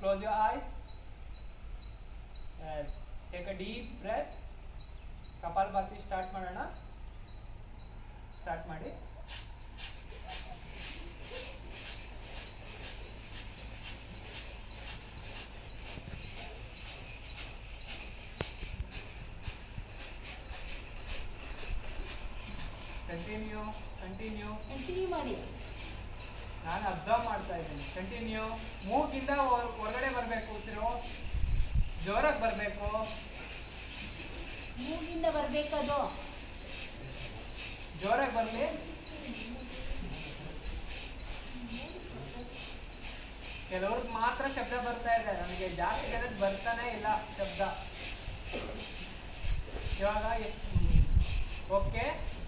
close your eyes take a deep breath kapalbhati start ಮಾಡೋಣ start ಮಾಡಿ continue continue continue ಮಾಡಿ ನಾನು ಅಬ್ಸರ್ವ್ ಮಾಡ್ತಾ ಇದ್ದೀನಿ ಕಂಟಿನ್ಯೂ ಮೂಗಿಂದ ಹೊರ- ಹೊರಗಡೆ ಬರಬೇಕು ಉಸಿರು ಜೋರಾಗಿ ಬರಬೇಕು ಮೂಗಿಂದ ಬರ್ಬೇಕದು ಜೋರಾಗಿ ಬರಲಿ ಕೆಲವ್ರಿಗೆ ಮಾತ್ರ ಶಬ್ದ ಬರ್ತಾ ಇದೆ ನನಗೆ ಜಾಸ್ತಿ ಜನಕ್ಕೆ ಬರ್ತಾನೆ ಇಲ್ಲ ಶಬ್ದ ಇವಾಗ ಓಕೆ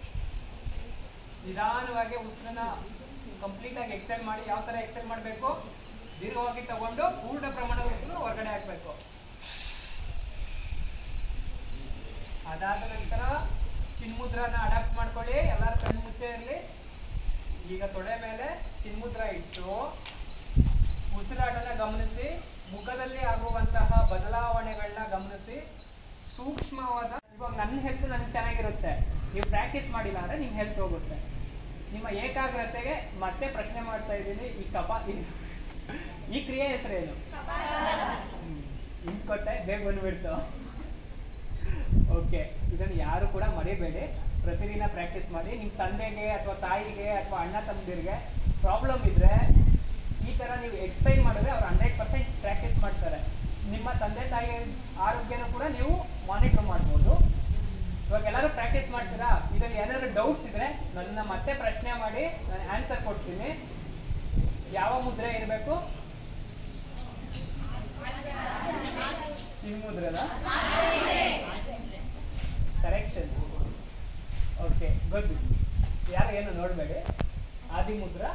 ನಿಧಾನವಾಗಿ ಉಸಿರನ್ನ ಕಂಪ್ಲೀಟ್ ಆಗಿ ಎಕ್ಸೆಲ್ ಮಾಡಿ ಯಾವ ತರ ಎಕ್ಸೆಲ್ ಮಾಡಬೇಕು ದೀರ್ಘವಾಗಿ ತಗೊಂಡು ಪೂರ್ಣ ಪ್ರಮಾಣದ ಉಸಿರು ಹೊರಗಡೆ ಹಾಕ್ಬೇಕು ಅದಾದ ನಂತರ ಚಿನ್ಮುದ್ರನ ಅಡಾಪ್ಟ್ ಮಾಡ್ಕೊಳ್ಳಿ ಎಲ್ಲರ ಕಣ್ಣು ಮುಚ್ಚೆ ಇರಲಿ ಈಗ ತೊಡೆ ಮೇಲೆ ಚಿನ್ಮುದ್ರ ಇಟ್ಟು ಉಸಿರಾಟನ ಗಮನಿಸಿ ಮುಖದಲ್ಲಿ ಆಗುವಂತಹ ಬದಲಾವಣೆಗಳನ್ನ ಗಮನಿಸಿ ಸೂಕ್ಷ್ಮವಾದ ಇವಾಗ ನನ್ನ ಹೆಲ್ತ್ ನನಗೆ ಚೆನ್ನಾಗಿರುತ್ತೆ ನೀವು ಪ್ರಾಕ್ಟೀಸ್ ಮಾಡಿಲ್ಲ ಅಂದ್ರೆ ನಿಮ್ಮ ಹೆಲ್ತ್ ಹೋಗುತ್ತೆ ನಿಮ್ಮ ಏಕಾಗ್ರತೆಗೆ ಮತ್ತೆ ಪ್ರಶ್ನೆ ಮಾಡ್ತಾ ಇದ್ದೀನಿ ಈ ಕಪ ಈ- ಈ ಕ್ರಿಯೆ ಹೆಸರೇನು ಹಿಂಗ್ ಕೊಟ್ಟೆ ಬೇಗ ಬಂದ್ಬಿಡ್ತು ಓಕೆ ಇದನ್ನು ಯಾರು ಕೂಡ ಮರಿಬೇಡಿ ಪ್ರತಿದಿನ ಪ್ರಾಕ್ಟೀಸ್ ಮಾಡಿ ನಿಮ್ಮ ತಂದೆಗೆ ಅಥವಾ ತಾಯಿಗೆ ಅಥವಾ ಅಣ್ಣ ತಮ್ಮದಿರಿಗೆ ಪ್ರಾಬ್ಲಮ್ ಇದ್ರೆ ಈ ತರ ನೀವು ಎಕ್ಸ್ಪ್ಲೈನ್ ಮಾಡಿದ್ರೆ ಅವ್ರು ಹಂಡ್ರೆಡ್ ಪರ್ಸೆಂಟ್ ಪ್ರಾಕ್ಟೀಸ್ ಮಾಡ್ತಾರೆ ನಿಮ್ಮ ತಂದೆ ತಾಯಿ ಆರೋಗ್ಯನೂ ಕೂಡ ನೀವು ಮಾನಿಟರ್ ಮಾಡ್ಬೋದು ಇವಾಗ ಎಲ್ಲರೂ ಪ್ರಾಕ್ಟೀಸ್ ಮಾಡ್ತೀರಾ ಇದರಲ್ಲಿ ಏನಾದ್ರು ಡೌಟ್ಸ್ ಇದ್ರೆ ನನ್ನ ಮತ್ತೆ ಪ್ರಶ್ನೆ ಮಾಡಿ ನಾನು ಆನ್ಸರ್ ಕೊಡ್ತೀನಿ ಯಾವ ಮುದ್ರೆ ಇರಬೇಕು ಮುದ್ರೆನಾ ಕರೆಕ್ಷನ್ ಓಕೆ ಗುಡ್ ಯಾರು ಏನು ನೋಡಬೇಡಿ ಆದಿ ಮುದ್ರ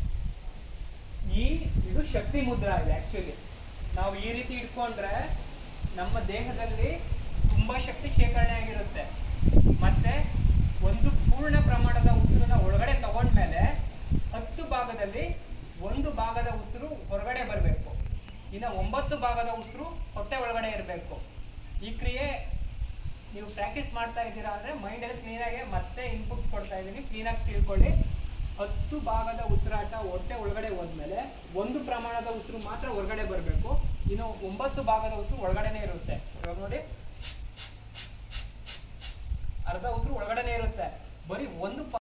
ಈ ಇದು ಶಕ್ತಿ ಮುದ್ರಾ ಇದೆ ಆಕ್ಚುಲಿ ನಾವು ಈ ರೀತಿ ಇಟ್ಕೊಂಡ್ರೆ ನಮ್ಮ ದೇಹದಲ್ಲಿ ತುಂಬಾ ಶಕ್ತಿ ಶೇಖರಣೆ ಆಗಿರುತ್ತೆ ಮತ್ತೆ ಒಂದು ಪೂರ್ಣ ಪ್ರಮಾಣದ ಉಸಿರನ್ನ ಒಳಗಡೆ ತಗೊಂಡ್ಮೇಲೆ ಹತ್ತು ಭಾಗದಲ್ಲಿ ಒಂದು ಭಾಗದ ಉಸಿರು ಹೊರಗಡೆ ಬರಬೇಕು ಇನ್ನು ಒಂಬತ್ತು ಭಾಗದ ಉಸಿರು ಹೊಟ್ಟೆ ಒಳಗಡೆ ಇರಬೇಕು ಈ ಕ್ರಿಯೆ ನೀವು ಪ್ರಾಕ್ಟೀಸ್ ಮಾಡ್ತಾ ಇದ್ದೀರಾ ಅಂದ್ರೆ ಮೈಂಡಲ್ಲಿ ಕ್ಲೀನಾಗಿ ಮತ್ತೆ ಇನ್ಪುಟ್ಸ್ ಕೊಡ್ತಾ ಇದ್ದೀನಿ ಕ್ಲೀನಾಗಿ ತಿಳ್ಕೊಳ್ಳಿ ಹತ್ತು ಭಾಗದ ಉಸಿರಾಟ ಹೊಟ್ಟೆ ಒಳಗಡೆ ಹೋದ್ಮೇಲೆ ಒಂದು ಪ್ರಮಾಣದ ಉಸಿರು ಮಾತ್ರ ಹೊರಗಡೆ ಬರಬೇಕು ಇನ್ನು ಒಂಬತ್ತು ಭಾಗದ ಉಸಿರು ಒಳಗಡೆನೆ ಇರುತ್ತೆ ಇವಾಗ ನೋಡಿ ಅರ್ಧ ಉಸಿರು ಒಳಗಡೆನೆ ಇರುತ್ತೆ ಬರೀ ಒಂದು